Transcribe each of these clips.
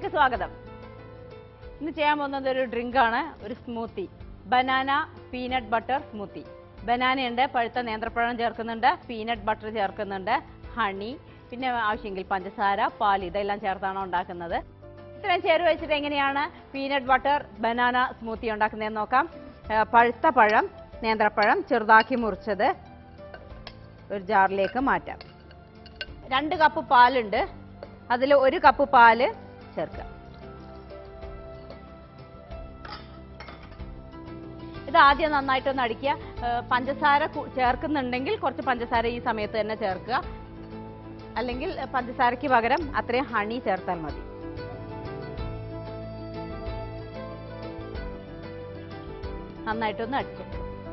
വീഡിയോയിലേക്ക് സ്വാഗതം ഇന്ന് ചെയ്യാൻ പോകുന്നത് ഒരു ഡ്രിങ്ക് ആണ് ഒരു smoothie banana peanut butter smoothie ബനാനയുണ്ട് പഴുത്ത നേന്ത്രപ്പഴം ചേർക്കുന്നുണ്ട് പീനട്ട് ബട്ടർ ചേർക്കുന്നുണ്ട് ഹണി പിന്നെ ആവശ്യമെങ്കിൽ പഞ്ചസാര പാൽ ഇതെല്ലാം ചേർത്താണ് ഉണ്ടാക്കുന്നത് ഇത്രയും ചേരുവ വെച്ചിട്ട് എങ്ങനെയാണ് പീനട്ട് ബട്ടർ ബനാന സ്മൂത്തി ഉണ്ടാക്കുന്നതെന്ന് നോക്കാം ആ, പഴുത്ത പഴം നേന്ത്രപ്പഴം ചെറുതാക്കി മുറിച്ചത് ഒരു ജാറിലേക്ക് മാറ്റാം രണ്ട് കപ്പ് പാലുണ്ട് അതിൽ ഒരു കപ്പ് പാല് ചേർക്കുക ഇത് ആദ്യം നന്നായിട്ടൊന്ന് അടിക്കുക ഏഹ് പഞ്ചസാര കു- ചേർക്കുന്നുണ്ടെങ്കിൽ കുറച്ച് പഞ്ചസാര ഈ സമയത്ത് തന്നെ ചേർക്കുക അല്ലെങ്കിൽ പഞ്ചസാരയ്ക്ക് പകരം അത്രയും ഹണി ചേർത്താൽ മതി നന്നായിട്ടൊന്ന് അടിച്ചെടുക്കുക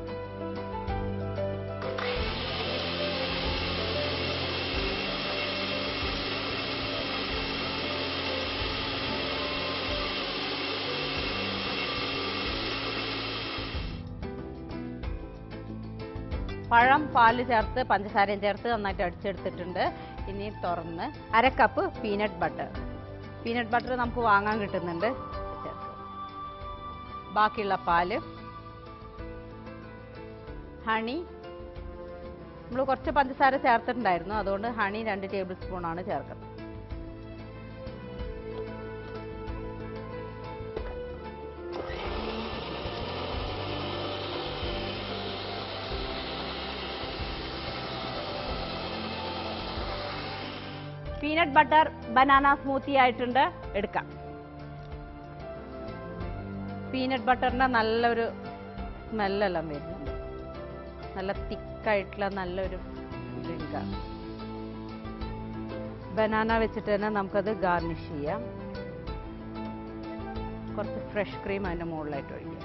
പഴം പാല് ചേർത്ത് പഞ്ചസാരയും ചേർത്ത് നന്നായിട്ട് അടിച്ചെടുത്തിട്ടുണ്ട് ഇനി തുറന്ന് അര cup peanut butter peanut butter നമുക്ക് വാങ്ങാൻ കിട്ടുന്നുണ്ട് ചേർക്കുക. ബാക്കിയുള്ള പാല് ഹണി നമ്മൾ കുറച്ച് പഞ്ചസാര ചേർത്തിട്ടുണ്ടായിരുന്നു അതുകൊണ്ട് ഹണി രണ്ട് ടേബിൾ സ്പൂൺ ആണ് ചേർക്കുന്നത് പീനട്ട് ബട്ടർ ബനാന സ്മൂത്തി ആയിട്ടുണ്ട് എടുക്കാം പീനട്ട് ബട്ടറിന്റെ നല്ലൊരു സ്മെല്ലെല്ലാം വരുന്നുണ്ട് നല്ല തിക്കായിട്ടുള്ള നല്ലൊരു ഡ്രിങ്കാണ് ബനാന വെച്ചിട്ട് തന്നെ നമുക്കത് ഗാർണിഷ് ചെയ്യാം കുറച്ച് ഫ്രഷ് ക്രീം അതിൻ്റെ മുകളിലായിട്ട് ഒഴിക്കാം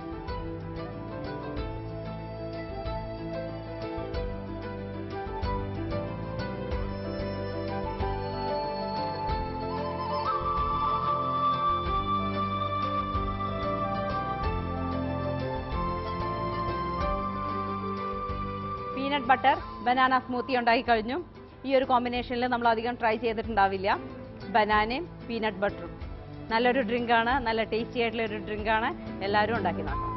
പീനട്ട് ബട്ടർ ബനാന സ്മൂത്തി ഉണ്ടാക്കി കഴിഞ്ഞു ഈ ഒരു കോമ്പിനേഷനിൽ നമ്മൾ അധികം ട്രൈ ചെയ്തിട്ടുണ്ടാവില്ല ബനാനയും പീനട്ട് ബട്ടറും നല്ലൊരു ഡ്രിങ്കാണ് നല്ല ടേസ്റ്റി ആയിട്ടുള്ള ഒരു ഡ്രിങ്കാണ് എല്ലാവരും ഉണ്ടാക്കി നോക്കാം